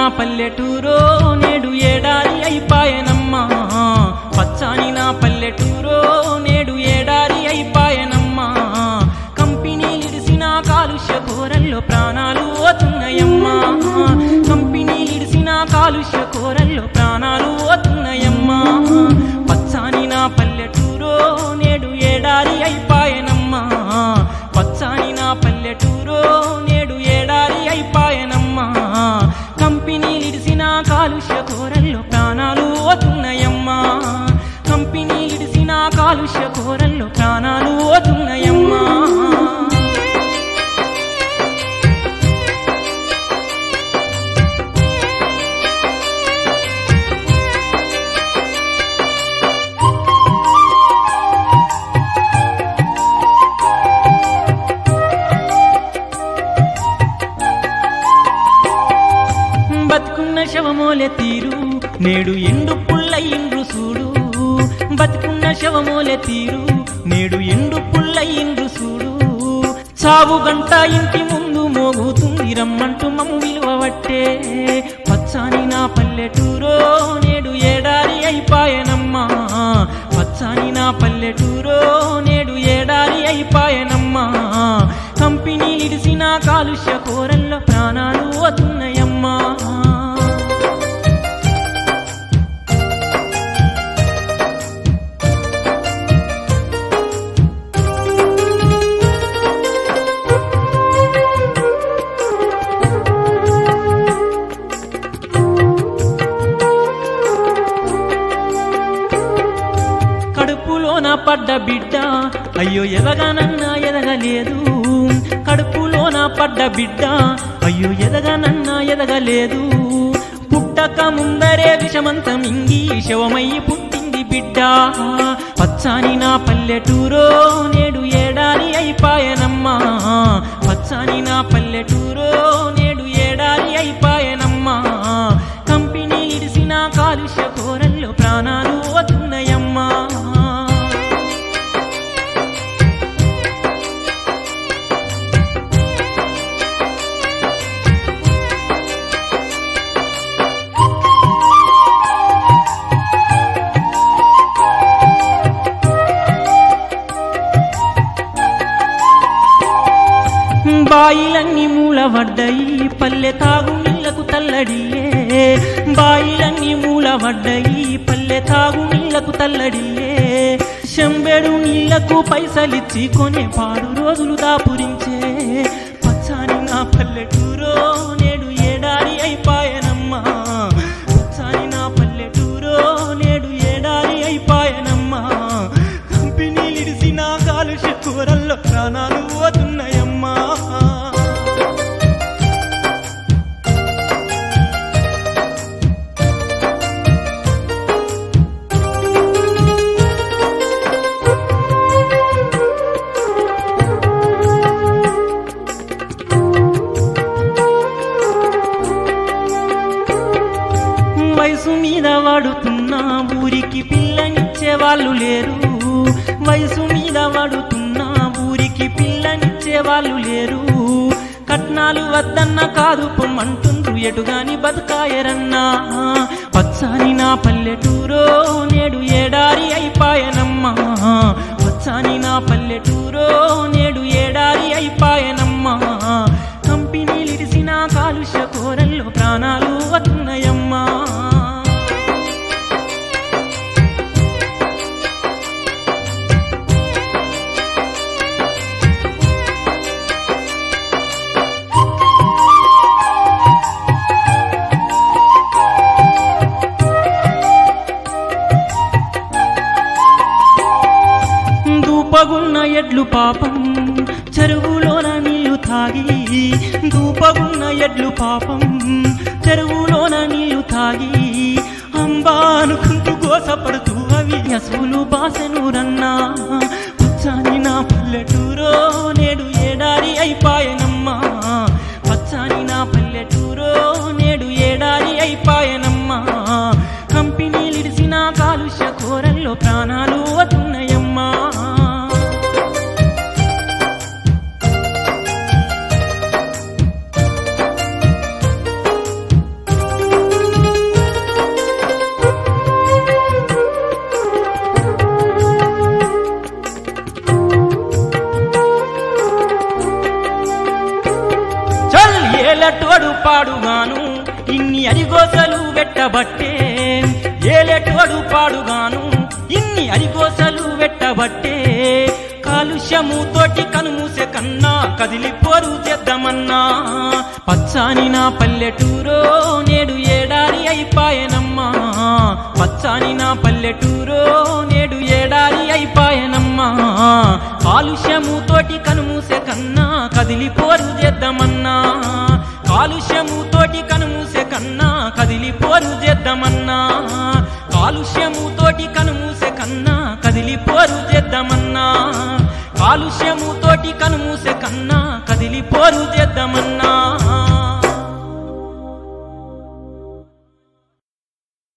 నా పల్లెటూరో నేడు ఏడారి అయిపాయనమ్మా పచ్చాని నా పల్లెటూరో నేడు ఏడారి అయిపాయనమ్మా కంపెనీలిడిసిన కాలుష్య కోరల్లో ప్రాణాలు పోతున్నాయమ్మా కంపెనీలిడిసిన కాలుష్య కోరల్లో ప్రాణాలు పోతున్నాయమ్మా పచ్చాని నా పల్లెటూరో నేడు ఏడారి అయిపాయనమ్మా పచ్చాని నా పల్లెటూరో నేడు ఏడారి అయిపాయనమ్మా కంపెనీలిడిసిన కాలుష్య కోరల్లో ప్రాణాలు పోతున్నాయమ్మా కంపెనీలిడిసిన కాలుష్య కోరల్లో ప్రాణాలు పోతున్నాయమ్మా బతుకున్న శవమోలె తీరు నేడు ఎండు పుల్లయిండ్రు చూడు బతుకున్న శవమోలె తీరు నేడు ఎండు పుల్లయిండ్రు చూడు చావు గంట ఇంటి ముందు మోగుతుంది రమ్మంటూ మమ్ము విలువబట్టే పచ్చాని నా పల్లెటూరో నేడు ఏడారి అయిపాయనమ్మా పచ్చాని నా పల్లెటూరో నేడు ఏడారి అయిపాయనమ్మా కంపెనీలిడిసిన కాలుష్య కోరల్లో ప్రాణాలు పోతున్నాయమ్మా కడుపులోన పడ్డ బిడ్డ అయ్యో ఎదగానన్నా ఎదగలేదు కడుపులోన పడ్డ బిడ్డ అయ్యో ఎదగానన్నా ఎదగలేదు పుట్టక ముందరే విషమంత మింగి శవమై పుట్టింది బిడ్డ పచ్చాని నా పల్లెటూరో నేడు ఏడారి అయిపాయనమ్మా పచ్చాని నా పల్లెటూరో నేడు ఏడారి అయిపాయనమ్మా కంపెనీ ఇడిసిన కాలుష్య కోరల్లో ప్రాణాలు పోతున్నాయమ్మా బాయిలన్నీ మూలవడ్డాయి పల్లె తాగు నీళ్లకు తల్లడియే బాయిలన్నీ మూలవడ్డాయి పల్లె తాగు నీళ్లకు తల్లడియే శంబెడు నీళ్లకు పైసలిచ్చి కొనే పాడు రోజులు దాపురించే పచ్చాని నా పల్లెటూరో నేడు ఏడారి అయిపాయనమ్మా పచ్చాని నా పల్లెటూరో నేడు ఏడారి అయిపాయనమ్మా కంపెనీలిడిసిన కాలుష్య కూరల్లో ప్రాణాలు పోతున్నాయమ్మా వయసు మీద వాడుతున్నా ఊరికి పిల్లనిచ్చే వాళ్ళు లేరు వయసు మీద వాడుతున్నా ఊరికి పిల్లనిచ్చే వాళ్ళు లేరు కట్నాలు వద్దన్న కాదు పొమ్మంటుండ్రు ఎటుగాని బతుకాయరన్నా పచ్చాని నా పల్లెటూరో నేడు ఏడారి అయిపాయనమ్మా పచ్చాని నా పల్లెటూరో నేడు ఏడారి అయిపాయనమ్మా కంపెనీలిడిసిన కాలుష్య కోరల్లో ప్రాణాలు వస్తున్నాయమ్మా దూపగున్న ఎడ్లు పాపం చెరువులోన నీళ్లు తాగి దూపగున్న ఎడ్లు పాపం చెరువులోన నీళ్లు తాగి అంబా అనుకుంటూ గోసపడుతూ అవి అసలు బాసను రన్నా పచ్చాని నా పల్లెటూరో నేడు ఏడారి అయిపాయనమ్మా పచ్చాని నా పల్లెటూరో నేడు ఏడారి అయిపాయనమ్మా కంపెనీలిడిసిన కాలుష్య కోరల్లో ప్రాణాలు వస్తున్నాయమ్మా ఏలటోడు పాడుగాను ఇన్ని అరిగోసలు వెట్టబట్టే ఏలటోడు పాడుగాను ఇన్ని అరిగోసలు వెట్టబట్టే కాలుష్యము తోటి కనుమూసే కన్నా కదిలిపోరు చేద్దామన్నా పచ్చాని నా పల్లెటూరో నేడు ఏడారి అయిపాయనమ్మా పచ్చాని నా పల్లెటూరో నేడు ఏడారి అయిపాయనమ్మా కాలుష్యము తోటి కనుమూసే కన్నా కదిలిపోరు చేద్దామన్నా కాలుష్యము తోటి కనుమూసే కన్నా కదిలిపోరు చేద్దామన్నా కాలుష్యము తోటి కనుమూసే కన్నా కదిలిపోరు చేద్దామన్నా కాలుష్యము తోటి కనుమూసే కన్నా కదిలిపోరు చేద్దామన్నా